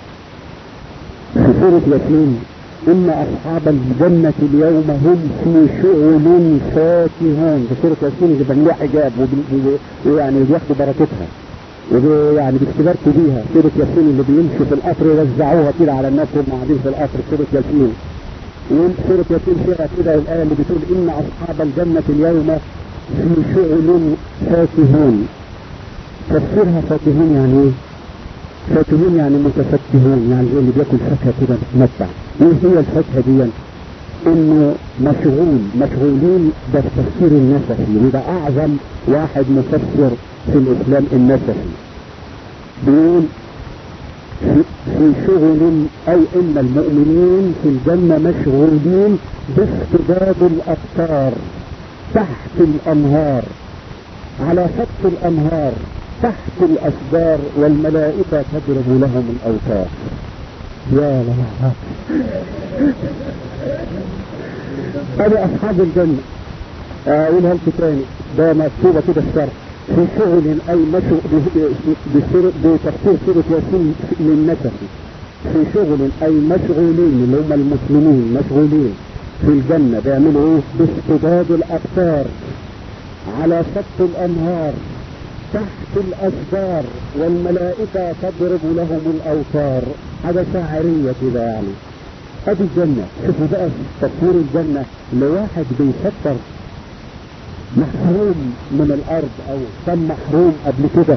في سورة ياسين إن أصحاب الجنة اليوم هم في شغل فاكهون في سورة ياسين اللي بيعملوها حجاب ويعني بياخدوا بركتها ويعني بيستباركوا بيها سورة ياسين اللي بيمشوا في القطر يوزعوها كده على الناس وهم قاعدين في القطر سورة ياسين سورة ياسين فيها كده الآية اللي بتقول إن أصحاب الجنة اليوم في شغل فاكهون تفسيرها فاكهون يعني ايه؟ فاكهون يعني متفكهون يعني زي اللي بياكل فاكهه كده بتمتع ايه هي الفاكهه دي؟ انه مشغول مشغولين ده التفسير النسفي وده اعظم واحد مفسر في الاسلام النسفي بيقول في في شغل او ان المؤمنين في الجنه مشغولين باصطداد الابصار تحت الانهار على شط الانهار تحت الاشجار والملائكه تضرب لهم الاوتار يا لها ادي اصحاب الجنه اقولها لكم تاني ده مكتوبه كده الشرح في شغل اي مشغول بتفسير سوره ياسين للنسخ في شغل اي مشغولين اللي هم المسلمين مشغولين في الجنه بيعملوا ايه؟ باصطداد الابصار على شط الانهار تحت الاشجار والملائكه تضرب لهم الاوتار حاجه شاعريه كده يعني ادي الجنه شوفوا بقى تصوير الجنه لواحد بيفكر محروم من الارض او كان محروم قبل كده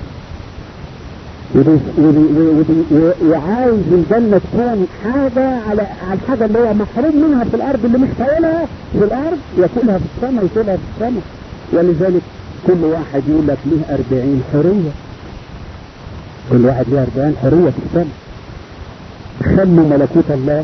وعايز الجنة تكون حاجة على على الحاجة اللي هو محروم منها في الأرض اللي مش طايلها في الأرض ياكلها في السماء ياكلها في السماء ولذلك كل واحد يقول لك ليه 40 حرية كل واحد ليه 40 حرية في السماء خلوا ملكوت الله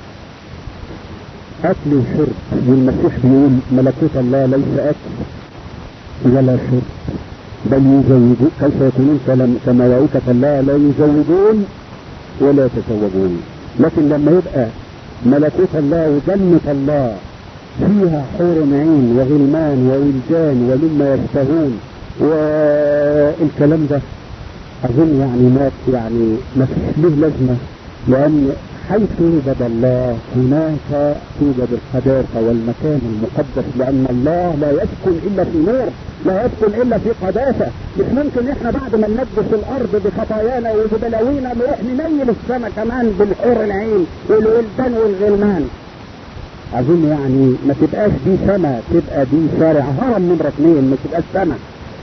أكل وشرب والمسيح بيقول ملكوت الله ليس أكل ولا شرب بل يزوجون كيف يكونون كملائكة الله لا يزوجون ولا يتزوجون لكن لما يبقى ملكوت الله وجنة الله فيها حور عين وغلمان وولدان ومما يشتهون والكلام ده اظن يعني ما يعني ما فيش له لازمه لان حيث يوجد الله هناك توجد القداسة والمكان المقدس لأن الله لا يسكن إلا في نور لا يسكن إلا في قداسة مش ممكن إحنا بعد ما ننجس الأرض بخطايانا وببلاوينا نروح ننيل السماء كمان بالحور العين والولدان والغلمان أظن يعني ما تبقاش دي سما تبقى دي شارع هرم نمرة اثنين ما تبقاش سما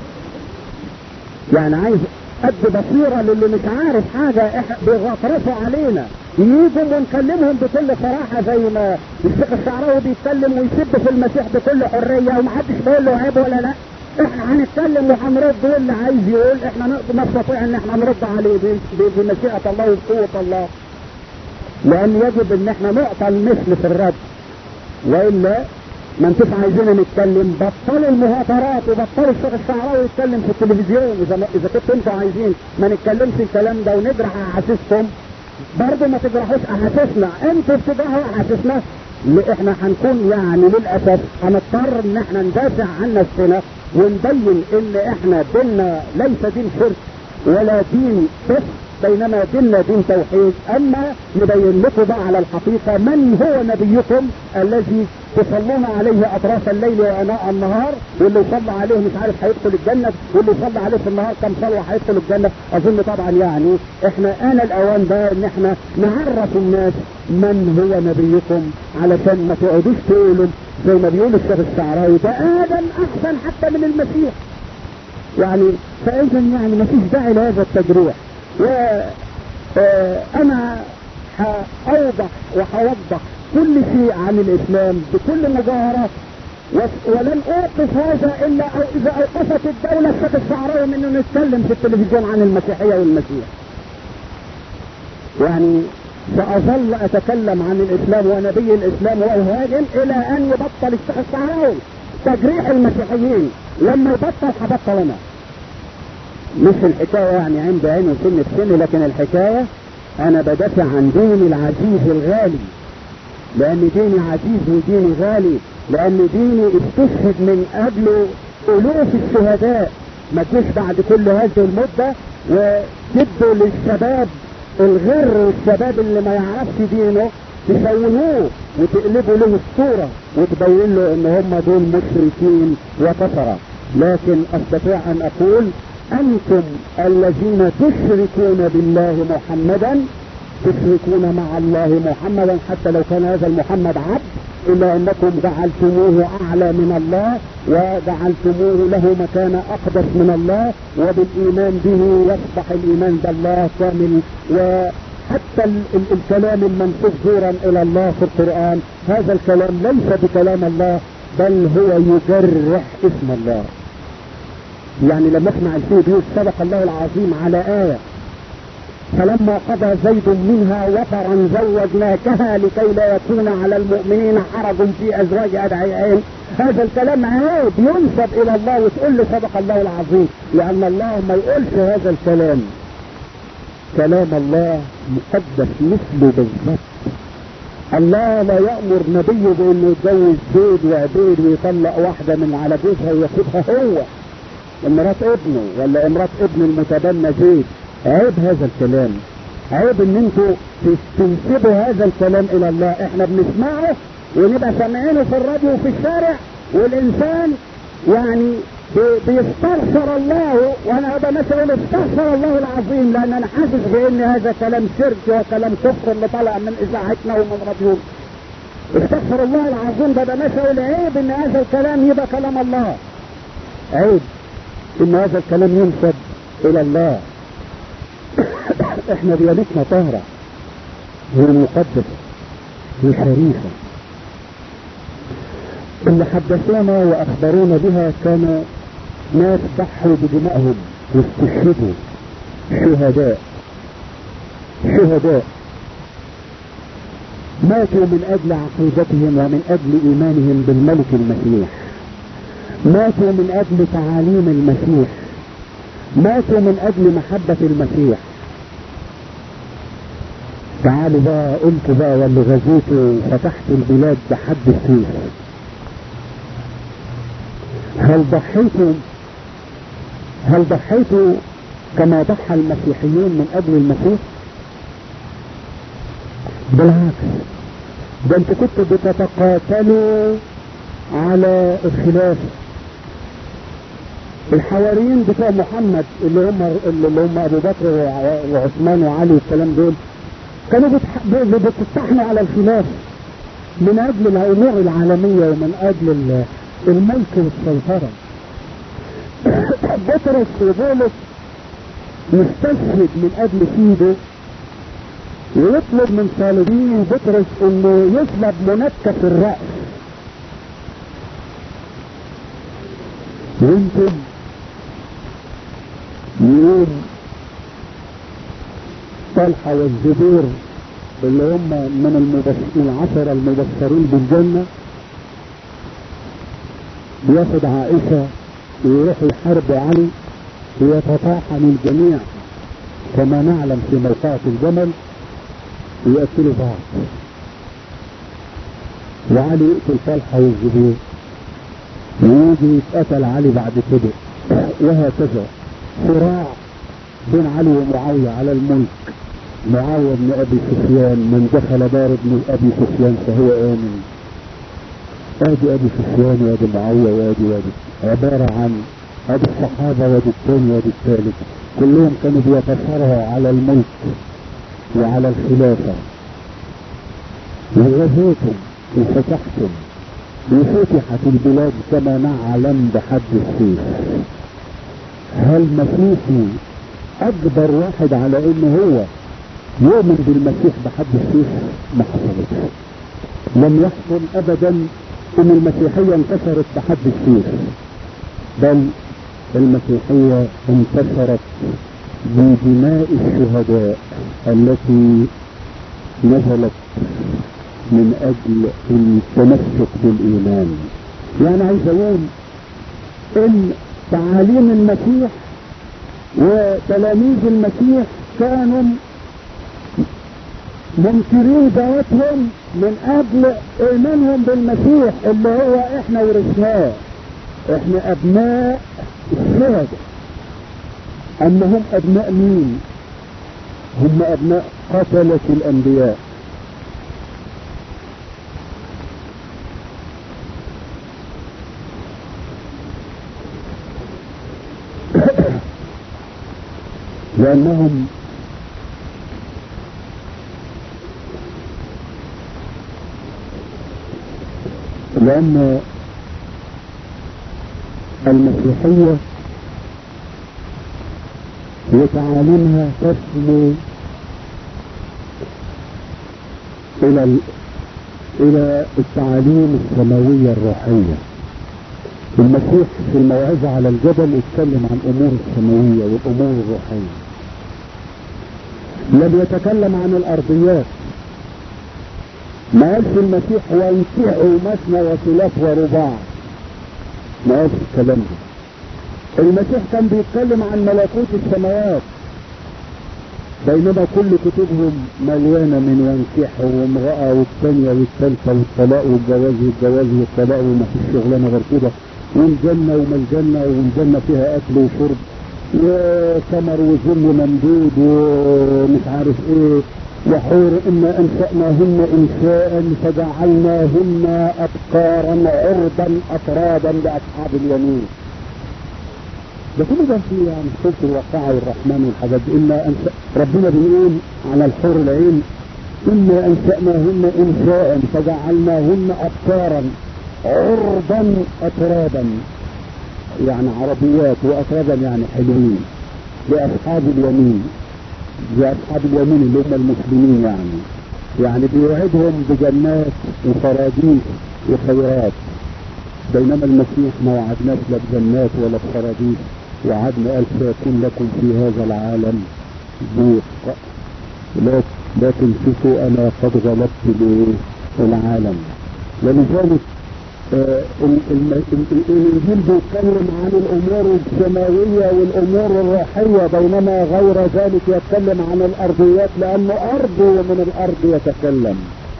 يعني عايز قد بصيرة للي مش عارف حاجة بيغطرسوا علينا يجوا ونكلمهم بكل صراحة زي ما الشيخ الشعراوي بيتكلم ويسب في المسيح بكل حرية ومحدش بيقول له عيب ولا لا احنا هنتكلم وهنرد واللي عايز يقول احنا نستطيع ان احنا نرد عليه بمشيئة الله وبقوة الله لان يجب ان احنا نعطى المثل في الرد والا ما انتوش عايزين نتكلم بطلوا المهاترات وبطلوا الشيخ الشعراوي يتكلم في التلفزيون اذا ما اذا كنتوا انتوا عايزين ما نتكلمش الكلام ده ونجرح احاسيسكم برضه ما تجرحوش احاسيسنا انتوا بتجرحوا احاسيسنا احنا هنكون يعني للاسف هنضطر ان احنا ندافع عن نفسنا ونبين ان احنا ديننا ليس دين شرك ولا دين كفر بينما ديننا دين توحيد اما نبين لكم بقى على الحقيقه من هو نبيكم الذي تصلون عليه اطراف الليل واناء النهار واللي يصلى عليه مش عارف هيدخل الجنه واللي يصلى عليه في النهار كم صلوه هيدخل الجنه اظن طبعا يعني احنا انا الاوان ده ان احنا نعرف الناس من هو نبيكم علشان ما تقعدوش تقولوا زي ما بيقول الشيخ الشعراوي ده ادم احسن حتى من المسيح يعني فاذا يعني ما فيش داعي لهذا التجريح وانا هاوضح وهوضح كل شيء عن الاسلام بكل مجاهرة ولن اوقف هذا الا اذا اوقفت الدولة الشيخ الشعراوي من انه نتكلم في التلفزيون عن المسيحية والمسيح يعني سأظل أتكلم عن الإسلام ونبي الإسلام وأهاجم إلى أن يبطل الشيخ الشعراوي تجريح المسيحيين لما يبطل هبطل أنا مش الحكاية يعني عين بعين وسن بسن لكن الحكاية أنا بدافع عن ديني العزيز الغالي لأن ديني عزيز وديني غالي لأن ديني استشهد من قبله ألوف الشهداء ما تجيش بعد كل هذه المدة وتدوا للشباب الغر والشباب اللي ما يعرفش دينه تشوهوه وتقلبوا له الصورة وتبين له ان هم دول مشركين وكفرة لكن استطيع ان اقول انتم الذين تشركون بالله محمدا تشركون مع الله محمدا حتى لو كان هذا المحمد عبد إلا أنكم جعلتموه أعلى من الله وجعلتموه له مكانة أقدس من الله وبالإيمان به يصبح الإيمان بالله كامل وحتى ال ال الكلام المنسوب زورا إلى الله في القرآن هذا الكلام ليس بكلام الله بل هو يجرح اسم الله يعني لما اسمع الفيديو بيقول صدق الله العظيم على آية فلما قضى زيد منها وطرا زوجناكها لكي لا يكون على المؤمنين حرج في ازواج ادعيائهم هذا الكلام عيب ينسب الى الله وتقول له صدق الله العظيم لان الله ما يقولش هذا الكلام كلام الله مقدس مثله بالظبط الله لا يأمر نبيه بانه يتجوز زيد وعبيد ويطلق واحدة من على جوزها وياخدها هو مرات ابنه ولا مرات ابن المتبنى زيد عيب هذا الكلام عيب ان انتوا تنسبوا هذا الكلام الى الله احنا بنسمعه ونبقى سامعينه في الراديو وفي الشارع والانسان يعني بيستغفر الله وانا ابقى مثلا استغفر الله العظيم لان انا حاسس بان هذا كلام شرك وكلام كفر اللي طالع من اذاعتنا ومن راديونا استغفر الله العظيم ده مثلا عيب ان هذا الكلام يبقى كلام الله عيب ان هذا الكلام ينسب الى الله احنا ديانتنا طاهرة ومقدسة وشريفة اللي حدثونا واخبرونا بها كانوا ناس ضحوا بدمائهم واستشهدوا شهداء شهداء ماتوا من اجل عقيدتهم ومن اجل ايمانهم بالملك المسيح ماتوا من اجل تعاليم المسيح ماتوا من اجل محبة المسيح تعالوا بقى قلت بقى واللي غزيته وفتحت البلاد بحد السيف هل ضحيتوا هل ضحيتوا كما ضحى المسيحيون من اجل المسيح بالعكس ده انتوا كنتوا بتتقاتلوا على الخلاف الحواريين بتوع محمد اللي هم اللي هم ابو بكر وعثمان وعلي والكلام دول كانوا بتستحنوا على الخلاف من اجل الامور العالميه ومن اجل الملك والسيطره بطرس وبولس مستشهد من اجل سيده ويطلب من طالبين بطرس انه يطلب منكس الراس وانتم يقول طلحة والزبير اللي هم من المبشر العشرة المبشرين بالجنة بياخد عائشة ويروح يحارب علي ويتطاحن الجميع كما نعلم في موقعة الجمل ويقتلوا بعض وعلي يقتل طلحة والزبير ويجي يتقتل علي بعد كده وهكذا صراع بين علي ومعاوية على الملك معاوية بن ابي سفيان من دخل دار ابن ابي سفيان فهو امن ادي ابي سفيان وادي معاوية وادي وادي عبارة عن ادي الصحابة وادي الثاني وادي الثالث كلهم كانوا بيتصارعوا على الملك وعلى الخلافة وغزيتم وفتحتم وفتحت البلاد كما نعلم بحد السيف هل مسيحي اكبر واحد على انه هو يؤمن بالمسيح بحد السيف ما حصلتش لم يحصل ابدا ان المسيحية انتشرت بحد السيف بل المسيحية انتشرت بدماء الشهداء التي نزلت من اجل التمسك بالايمان يعني عايز اقول ان تعاليم المسيح وتلاميذ المسيح كانوا منكرين ذاتهم من اجل ايمانهم بالمسيح اللي هو احنا ورثناه احنا ابناء الشهداء اما هم ابناء مين هم ابناء قتلة الانبياء لانهم لأن المسيحية وتعاليمها تصل إلى إلى التعاليم السماوية الروحية المسيح في الموعظة على الجبل اتكلم عن أمور السماوية والأمور الروحية لم يتكلم عن الأرضيات ما قالش المسيح وانكحوا مثنى وثلاث ورباع ما قالش الكلام ده المسيح كان بيتكلم عن ملكوت السماوات بينما كل كتبهم مليانه من ينكحوا وامراه والثانيه والثالثه والطلاق والجواز والجواز والطلاق وما فيش شغلانه غير كده والجنه وما الجنه والجنه فيها اكل وشرب وثمر وظل ممدود ومش عارف ايه وحور إنا أنشأناهن إنشاء فجعلناهن أبكارا عرضا أترابا لأصحاب اليمين ده كل ده في يعني سورة الواقعة والرحمن والحاجات دي إنا أنشأ ربنا بيقول على الحور العين إنا أنشأناهن إنشاء فجعلناهن أبكارا عرضا أترابا يعني عربيات وأترابا يعني حلوين لأصحاب اليمين لأصحاب اليمين اللي هم المسلمين يعني يعني بيوعدهم بجنات وفراديس وخيرات بينما المسيح ما وعدناش لا بجنات ولا بفراديس وعدنا قال سيكون لكم في هذا العالم ضيق لكن شوفوا انا قد غلبت العالم ولذلك الانجيل بيتكلم عن الامور السماويه والامور الروحيه بينما غير ذلك يتكلم عن الارضيات لانه ارضي ومن الارض يتكلم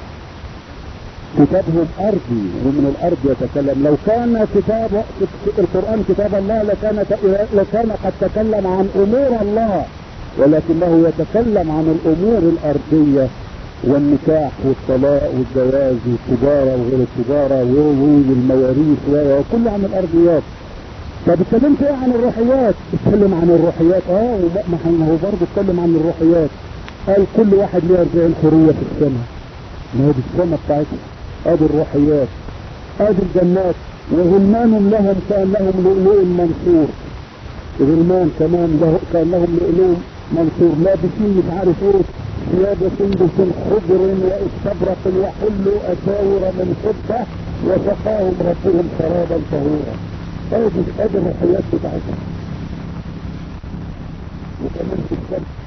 كتابهم ارضي ومن الارض يتكلم لو كان كتاب القران كتاب الله لكان لكان قد تكلم عن امور الله ولكنه يتكلم عن الامور الارضيه والنكاح والطلاق والجواز والتجارة وغير التجارة والمواريث وكل عن الأرضيات طب اتكلمت ايه عن الروحيات؟ اتكلم عن الروحيات اه ما هو برضه اتكلم عن الروحيات قال كل واحد له 40 حرية في السماء ما هي دي السماء بتاعتها ادي الروحيات ادي الجنات وغلمان لهم كان لهم لؤلؤ منصور غلمان كمان له كان لهم لؤلؤ منصور لابسين مش عارف ايه ثياب سندس خضر واستبرق وحلوا اساور من فضه وسقاهم ربهم شرابا طهورا ادي ادي الروحيات بتاعتهم وكمان في السماء